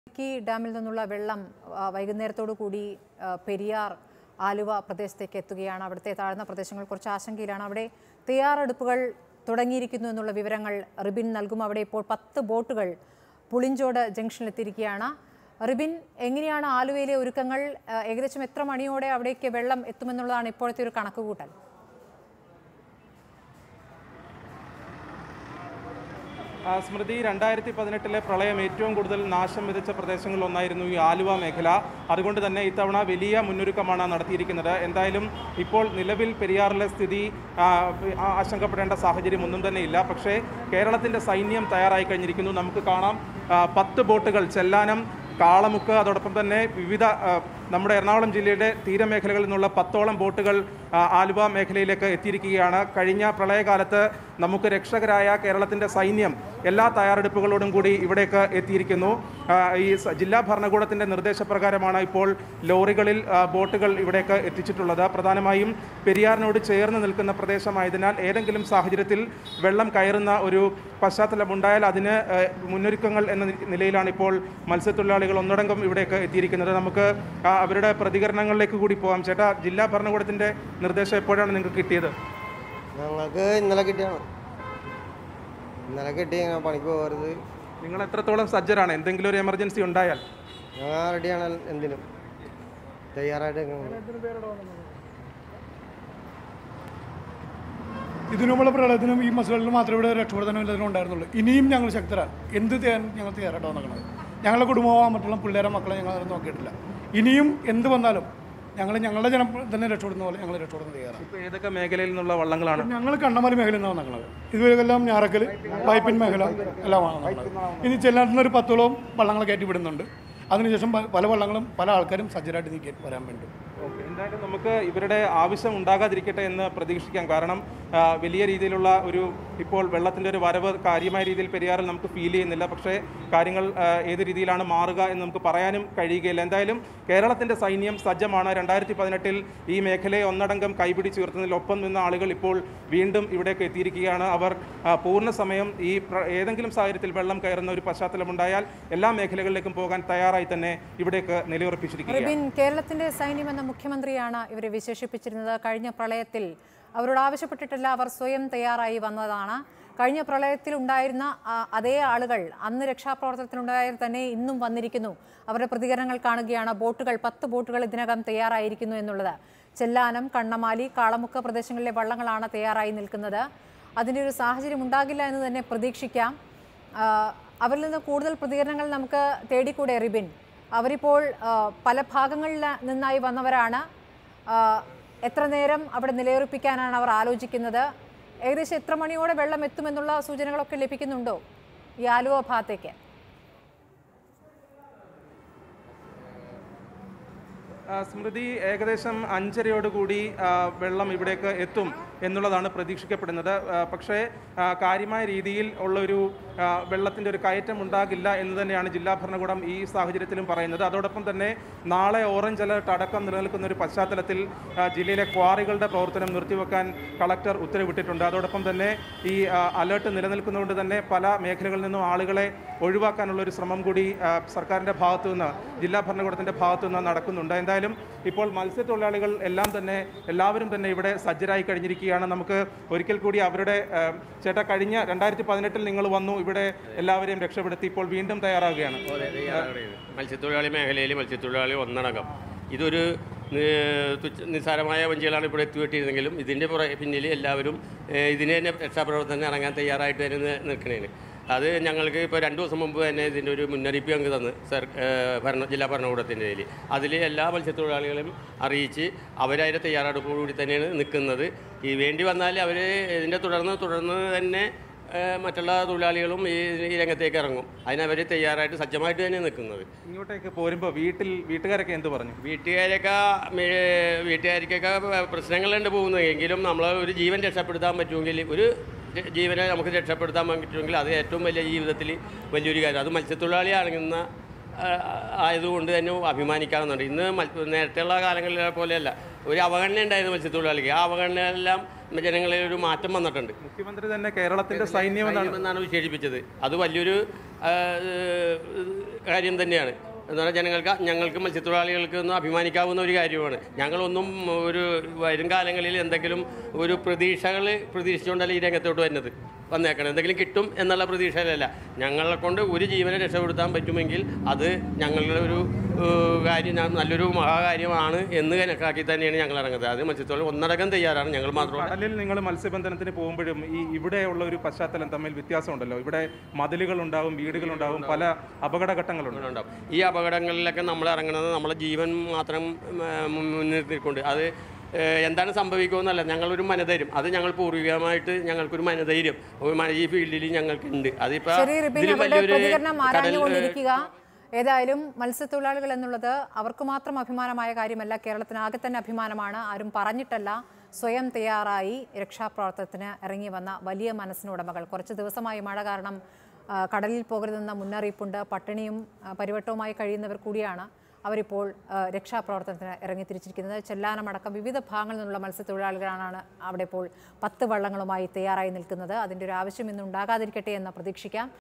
ഇടുക്കി ഡാമിൽ നിന്നുള്ള വെള്ളം ആ, വൈകുന്നേരത്തോടു കൂടി ആ, പെരിയാർ ആലുവ പ്രദേശത്തേക്ക് എത്തുകയാണ് അവിടുത്തെ താഴ്ന്ന പ്രദേശങ്ങൾ കുറച്ച് ആശങ്കയിലാണ് അവിടെ തയ്യാറെടുപ്പുകൾ തുടങ്ങിയിരിക്കുന്നു എന്നുള്ള വിവരങ്ങൾ റിബിൻ നൽകും അവിടെ ഇപ്പോൾ പത്ത് ബോട്ടുകൾ പുളിഞ്ചോട് ജംഗ്ഷനിലെത്തിയിരിക്കുകയാണ് റിബിൻ എങ്ങനെയാണ് ആലുവയിലെ ഒരുക്കങ്ങൾ ആ, ഏകദേശം എത്ര മണിയോടെ അവിടേക്ക് വെള്ളം എത്തുമെന്നുള്ളതാണ് ഇപ്പോഴത്തെ ഒരു കണക്കുകൂട്ടൽ ആ, സ്മൃതി രണ്ടായിരത്തി പതിനെട്ടിലെ പ്രളയം ഏറ്റവും കൂടുതൽ നാശം വിതച്ച പ്രദേശങ്ങളിൽ ഒന്നായിരുന്നു ഈ ആലുവ മേഖല അതുകൊണ്ട് തന്നെ ഇത്തവണ വലിയ മുന്നൊരുക്കമാണ് നടത്തിയിരിക്കുന്നത് എന്തായാലും ഇപ്പോൾ നിലവിൽ പെരിയാറിലെ സ്ഥിതി ആ, ആ, ആശങ്കപ്പെടേണ്ട സാഹചര്യം ഒന്നും തന്നെ ഇല്ല പക്ഷേ കേരളത്തിൻ്റെ സൈന്യം തയ്യാറായി കഴിഞ്ഞിരിക്കുന്നു നമുക്ക് കാണാം ആ, പത്ത് ബോട്ടുകൾ ചെല്ലാനം കാളമുക്ക് അതോടൊപ്പം തന്നെ വിവിധ ആ, നമ്മുടെ എറണാകുളം ജില്ലയുടെ തീരമേഖലകളിൽ നിന്നുള്ള പത്തോളം ബോട്ടുകൾ ആ, ആലുവ മേഖലയിലേക്ക് എത്തിയിരിക്കുകയാണ് കഴിഞ്ഞ പ്രളയകാലത്ത് നമുക്ക് രക്ഷകരായ കേരളത്തിൻ്റെ സൈന്യം എല്ലാ തയ്യാറെടുപ്പുകളോടും കൂടി ഇവിടേക്ക് എത്തിയിരിക്കുന്നു ആ, ഈ സ- ജില്ലാ ഭരണകൂടത്തിൻ്റെ നിർദ്ദേശപ്രകാരമാണ് ഇപ്പോൾ ലോറികളിൽ ആ, ബോട്ടുകൾ ഇവിടേക്ക് എത്തിച്ചിട്ടുള്ളത് പ്രധാനമായും പെരിയാറിനോട് ചേർന്ന് നിൽക്കുന്ന പ്രദേശമായതിനാൽ ഏതെങ്കിലും സാഹചര്യത്തിൽ വെള്ളം കയറുന്ന ഒരു പശ്ചാത്തലമുണ്ടായാൽ അതിന് ആ, മുന്നൊരുക്കങ്ങൾ എന്ന നി- നിലയിലാണ് ഇപ്പോൾ മത്സ്യത്തൊഴിലാളികൾ ഒന്നടങ്കം ഇവിടേക്ക് എത്തിയിരിക്കുന്നത് നമുക്ക് ആ, അവരുടെ പ്രതികരണങ്ങളിലേക്ക് കൂടി പോകാം ചേട്ടാ ജില്ലാ ഭരണകൂടത്തിൻ്റെ നിർദ്ദേശം എപ്പോഴാണ് നിങ്ങൾക്ക് കിട്ടിയത് ഞങ്ങൾക്ക് ഇന്നലെ കിട്ടിയാണ് ഇന്നലെ കിട്ടി ഞങ്ങൾ പണിക്ക് പോകരുത് നിങ്ങൾ എത്രത്തോളം സജ്ജരാണ് എന്തെങ്കിലും ഒരു എമർജൻസി ഉണ്ടായാൽ ഞങ്ങൾ റെഡിയാണ് എന്തിനും തയ്യാറായിട്ട് നിൽക്കുന്നത്. ഇതിനുമുള്ള പ്രളയത്തിനും ഈ മസുകളിൽ മാത്രമേ ഇവിടെ രക്ഷപ്പെടുത്താനും ഇതിനും ഉണ്ടായിരുന്നുള്ളൂ ഇനിയും ഞങ്ങൾ ശക്തരാണ് എന്ത് ചെയ്യാൻ ഞങ്ങൾ തയ്യാറായിട്ടാണ് നടക്കുന്നത് ഞങ്ങളുടെ കുടുംബവും മറ്റുള്ള പിള്ളേരെ മക്കളെ ഞങ്ങൾ അത് നോക്കിയിട്ടില്ല ഇനിയും എന്ത് വന്നാലും ഞങ്ങൾ ഞങ്ങളുടെ ജനം തന്നെ രക്ഷപ്പെടുന്ന പോലെ ഞങ്ങൾ രക്ഷപ്പെടുന്ന തയ്യാറാണ് ഇപ്പോൾ ഏതൊക്കെ മേഖലയിൽ നിന്നുള്ള വള്ളങ്ങളാണ് ഞങ്ങൾ കണ്ണമാലി മേഖലയിൽ നിന്നാണ് നടക്കുന്നത് ഇതുവരെല്ലാം ഞാറക്കൽ പൈപ്പിൻ മേഖല എല്ലാമാണ് നടക്കുന്നത് ഇനി ചെല്ലാത്തുന്ന ഒരു പത്തോളം വള്ളങ്ങൾ കയറ്റി വിടുന്നുണ്ട് അതിനുശേഷം പ- പല വള്ളങ്ങളും പല ആൾക്കാരും സജ്ജരായിട്ട് നീക്കി വരാൻ വേണ്ടി ഓക്കെ എന്തായാലും നമുക്ക് ഇവരുടെ ആവശ്യം ഉണ്ടാകാതിരിക്കട്ടെ എന്ന് പ്രതീക്ഷിക്കാം കാരണം ആ, വലിയ രീതിയിലുള്ള ഒരു ഇപ്പോൾ വെള്ളത്തിൻ്റെ ഒരു വരവ് കാര്യമായ രീതിയിൽ പെരിയാറിൽ നമുക്ക് ഫീൽ ചെയ്യുന്നില്ല പക്ഷേ കാര്യങ്ങൾ ആ, ഏത് രീതിയിലാണ് മാറുക എന്ന് നമുക്ക് പറയാനും കഴിയുകയില്ല എന്തായാലും കേരളത്തിൻ്റെ സൈന്യം സജ്ജമാണ് രണ്ടായിരത്തി പതിനെട്ടിൽ ഈ മേഖലയെ ഒന്നടങ്കം കൈപിടിച്ചുയർത്തുന്നതിൽ ഒപ്പം നിന്ന ആളുകൾ ഇപ്പോൾ വീണ്ടും ഇവിടേക്ക് എത്തിയിരിക്കുകയാണ് അവർ ആ, പൂർണ്ണ സമയം ഈ പ്ര- ഏതെങ്കിലും സാഹചര്യത്തിൽ വെള്ളം കയറുന്ന ഒരു പശ്ചാത്തലമുണ്ടായാൽ എല്ലാ മേഖലകളിലേക്കും പോകാൻ തയ്യാറായി തന്നെ ഇവിടേക്ക് നിലയുറപ്പിച്ചിരിക്കുകയാണ് റിബിൻ കേരളത്തിന്റെ സൈന്യം എന്ന മുഖ്യമന്ത്രിയാണ് ഇവരെ വിശേഷിപ്പിച്ചിരുന്നത് കഴിഞ്ഞ പ്രളയത്തിൽ അവരോട് ആവശ്യപ്പെട്ടിട്ടില്ല അവർ സ്വയം തയ്യാറായി വന്നതാണ് കഴിഞ്ഞ പ്രളയത്തിൽ ഉണ്ടായിരുന്ന ആ, അതേ ആളുകൾ അന്ന് രക്ഷാപ്രവർത്തനത്തിനുണ്ടായാൽ തന്നെ ഇന്നും വന്നിരിക്കുന്നു അവരുടെ പ്രതികരണങ്ങൾ കാണുകയാണ് ബോട്ടുകൾ പത്ത് ബോട്ടുകൾ ഇതിനകം തയ്യാറായിരിക്കുന്നു എന്നുള്ളത് ചെല്ലാനം കണ്ണമാലി കാളമുക്ക പ്രദേശങ്ങളിലെ വള്ളങ്ങളാണ് തയ്യാറായി നിൽക്കുന്നത് അതിൻ്റെ ഒരു സാഹചര്യം ഉണ്ടാകില്ല എന്ന് തന്നെ പ്രതീക്ഷിക്കാം ആ, അവരിൽ നിന്ന് കൂടുതൽ പ്രതികരണങ്ങൾ നമുക്ക് തേടിക്കൂടെ റിബിൻ അവരിപ്പോൾ ആ, പല ഭാഗങ്ങളിൽ നിന്നായി വന്നവരാണ് ആ, എത്ര നേരം അവിടെ നിലയുറപ്പിക്കാനാണ് അവർ ആലോചിക്കുന്നത് ഏകദേശം എത്ര മണിയോടെ വെള്ളം എത്തുമെന്നുള്ള സൂചനകളൊക്കെ ലഭിക്കുന്നുണ്ടോ ഈ ആലുവ ഭാഗത്തേക്ക് ആ, സ്മൃതി ഏകദേശം അഞ്ചരയോടുകൂടി ആ, വെള്ളം ഇവിടേക്ക് എത്തും എന്നുള്ളതാണ് പ്രതീക്ഷിക്കപ്പെടുന്നത് ആ, പക്ഷേ ആ, കാര്യമായ രീതിയിൽ ഉള്ളൊരു ആ, വെള്ളത്തിൻ്റെ ഒരു കയറ്റം ഉണ്ടാകില്ല എന്ന് തന്നെയാണ് ജില്ലാ ഭരണകൂടം ഈ സാഹചര്യത്തിലും പറയുന്നത് അതോടൊപ്പം തന്നെ നാളെ ഓറഞ്ച് അലർട്ട് അടക്കം നിലനിൽക്കുന്ന ഒരു പശ്ചാത്തലത്തിൽ ആ, ജില്ലയിലെ ക്വാറികളുടെ പ്രവർത്തനം നിർത്തിവെക്കാൻ കളക്ടർ ഉത്തരവിട്ടിട്ടുണ്ട് അതോടൊപ്പം തന്നെ ഈ ആ, അലർട്ട് നിലനിൽക്കുന്നതുകൊണ്ട് തന്നെ പല മേഖലകളിൽ നിന്നും ആളുകളെ ഒഴിവാക്കാനുള്ള ഒരു ശ്രമം കൂടി ആ, സർക്കാരിൻ്റെ ഭാഗത്തു നിന്ന് ജില്ലാ ഭരണകൂടത്തിൻ്റെ ഭാഗത്തു നിന്ന് നടക്കുന്നുണ്ട് എന്തായാലും ഇപ്പോൾ മത്സ്യത്തൊഴിലാളികൾ എല്ലാം തന്നെ എല്ലാവരും തന്നെ ഇവിടെ സജ്ജരായി കഴിഞ്ഞിരിക്കുകയാണ് നമുക്ക് ഒരിക്കൽ കൂടി അവരുടെ ആ, ചേട്ടാ കഴിഞ്ഞ രണ്ടായിരത്തി പതിനെട്ടിൽ നിങ്ങൾ വന്നു ഇവിടെ എല്ലാവരെയും രക്ഷപ്പെടുത്തി ഇപ്പോൾ വീണ്ടും തയ്യാറാവുകയാണ് മത്സ്യത്തൊഴിലാളി മേഖലയിൽ മത്സ്യത്തൊഴിലാളി ഒന്നടങ്കം ഇതൊരു നി- തുച്ഛ- നിസ്സാരമായ വഞ്ചികളാണ് ഇവിടെ എത്തിവിട്ടിരുന്നെങ്കിലും ഇതിൻ്റെ പുറ പിന്നിൽ എല്ലാവരും ഏഹ്, ഇതിന് തന്നെ രക്ഷാപ്രവർത്തനം ഇറങ്ങാൻ തയ്യാറായിട്ട് തന്നെ നി- നിൽക്കണേന് അത് ഞങ്ങൾക്ക് ഇപ്പോൾ രണ്ട് ദിവസം മുമ്പ് തന്നെ ഇതിൻ്റെ ഒരു മുന്നറിയിപ്പ് ഞങ്ങൾക്ക് തന്ന് സർ ഏഹ്, ഭരണ ജില്ലാ ഭരണകൂടത്തിൻ്റെ കയ്യിൽ അതിൽ എല്ലാ മത്സ്യത്തൊഴിലാളികളെയും അറിയിച്ച് അവരതിൻ്റെ തയ്യാറെടുപ്പോടുകൂടി തന്നെയാണ് നിൽക്കുന്നത് ഈ വേണ്ടി വന്നാൽ അവർ ഇതിൻ്റെ തുടർന്ന് തുടർന്ന് തന്നെ ഏഹ്, മറ്റുള്ള തൊഴിലാളികളും ഈ ഈ രംഗത്തേക്ക് ഇറങ്ങും അതിനവർ തയ്യാറായിട്ട് സജ്ജമായിട്ട് തന്നെ നിൽക്കുന്നത് ഇങ്ങോട്ടേക്ക് പോരുമ്പോൾ വീട്ടിൽ വീട്ടുകാരൊക്കെ എന്ത് പറഞ്ഞു വീട്ടുകാരൊക്കെ മേ- വീട്ടുകാർക്കൊക്കെ പ്രശ്നങ്ങളുണ്ട് പോകുന്നത് എങ്കിലും നമ്മൾ ഒരു ജീവൻ രക്ഷപ്പെടുത്താൻ പറ്റുമെങ്കിൽ ഒരു ജ- ജീവനെ നമുക്ക് രക്ഷപ്പെടുത്താൻ പറ്റുമെങ്കിൽ അത് ഏറ്റവും വലിയ ജീവിതത്തിൽ വലിയൊരു കാര്യം അത് മത്സ്യത്തൊഴിലാളി അടങ്ങുന്ന ആ, ആയതുകൊണ്ട് തന്നെ അഭിമാനിക്കാവുന്നുണ്ട് ഇന്ന് മത്സ്യ നേരത്തെയുള്ള കാലങ്ങളിലെ പോലെയല്ല ഒരു അവഗണന ഉണ്ടായിരുന്നു മത്സ്യത്തൊഴിലാളിക്ക് ആ അവഗണനയെല്ലാം ജനങ്ങളിൽ ഒരു മാറ്റം വന്നിട്ടുണ്ട് മുഖ്യമന്ത്രി തന്നെ കേരളത്തിന്റെ സൈന്യം എന്നാണ് എന്നാണ് വിശേഷിപ്പിച്ചത് അത് വലിയൊരു ആ, കാര്യം തന്നെയാണ് എന്ന് പറഞ്ഞാൽ ജനങ്ങൾക്ക് ഞങ്ങൾക്ക് മത്സ്യത്തൊഴിലാളികൾക്ക് ഒന്നും അഭിമാനിക്കാവുന്ന ഒരു കാര്യമാണ് ഞങ്ങളൊന്നും ഒരു വരും കാലങ്ങളിൽ എന്തെങ്കിലും ഒരു പ്രതീക്ഷകൾ പ്രതീക്ഷിച്ചുകൊണ്ടല്ല ഈ രംഗത്തോട്ട് വരുന്നത് വന്നേക്കണം എന്തെങ്കിലും കിട്ടും എന്നുള്ള പ്രതീക്ഷയിലല്ല ഞങ്ങളെ കൊണ്ട് ഒരു ജീവനെ രക്ഷപ്പെടുത്താൻ പറ്റുമെങ്കിൽ അത് ഞങ്ങളുടെ ഒരു ഏഹ്, കാര്യം ഞാൻ നല്ലൊരു മഹാകാര്യമാണ് എന്ന് കണക്കാക്കി തന്നെയാണ് ഞങ്ങൾ ഇറങ്ങുന്നത് അത് മത്സ്യത്തൊഴിൽ ഒന്നടങ്കം തയ്യാറാണ് ഞങ്ങൾ മാത്രമല്ല കടലിൽ നിങ്ങൾ മത്സ്യബന്ധനത്തിന് പോകുമ്പോഴും ഈ ഇവിടെയുള്ള ഒരു പശ്ചാത്തലം തമ്മിൽ വ്യത്യാസമുണ്ടല്ലോ ഇവിടെ മതിലുകൾ ഉണ്ടാവും വീടുകൾ ഉണ്ടാവും പല അപകടഘട്ടങ്ങളുണ്ട് ഉണ്ടാവും ഈ അപകടങ്ങളിലൊക്കെ നമ്മൾ ഇറങ്ങുന്നത് നമ്മളെ ജീവൻ മാത്രം ഉം, മുൻനിർത്തിക്കൊണ്ട് അത് ഏഹ്, എന്താണ് സംഭവിക്കുമെന്നല്ല ഞങ്ങളൊരു മനധൈര്യം അത് ഞങ്ങൾ പൂർവികമായിട്ട് ഞങ്ങൾക്കൊരു മനധൈര്യം ഒരു മന- ഈ ഫീൽഡിൽ ഞങ്ങൾക്കുണ്ട് അതിപ്പോൾ ശരി റിബിൻ അവരുടെ പ്രതികരണം ആരാഞ്ഞുകൊണ്ടിരിക്കുക ഏതായാലും മത്സ്യത്തൊഴിലാളികൾ എന്നുള്ളത് അവർക്ക് മാത്രം അഭിമാനമായ കാര്യമല്ല കേരളത്തിനാകെ തന്നെ അഭിമാനമാണ് ആരും പറഞ്ഞിട്ടല്ല സ്വയം തയ്യാറായി രക്ഷാപ്രവർത്തനത്തിന് ഇറങ്ങി വന്ന വലിയ മനസ്സിനുടമകൾ കുറച്ച് ദിവസമായി മഴ കാരണം ആ, കടലിൽ പോകരുതെന്ന മുന്നറിയിപ്പുണ്ട് പട്ടിണിയും ആ, പരിവട്ടവുമായി കഴിയുന്നവർ കൂടിയാണ് അവരിപ്പോൾ ആ, രക്ഷാപ്രവർത്തനത്തിന് ഇറങ്ങി തിരിച്ചിരിക്കുന്നത് ചെല്ലാനമടക്കം വിവിധ ഭാഗങ്ങളിൽ നിന്നുള്ള മത്സ്യത്തൊഴിലാളികളാണ് അവിടെ ഇപ്പോൾ പത്ത് വള്ളങ്ങളുമായി തയ്യാറായി നിൽക്കുന്നത് അതിൻ്റെ ഒരു ആവശ്യം ഇന്ന് ഉണ്ടാകാതിരിക്കട്ടെ എന്ന് പ്രതീക്ഷിക്കാം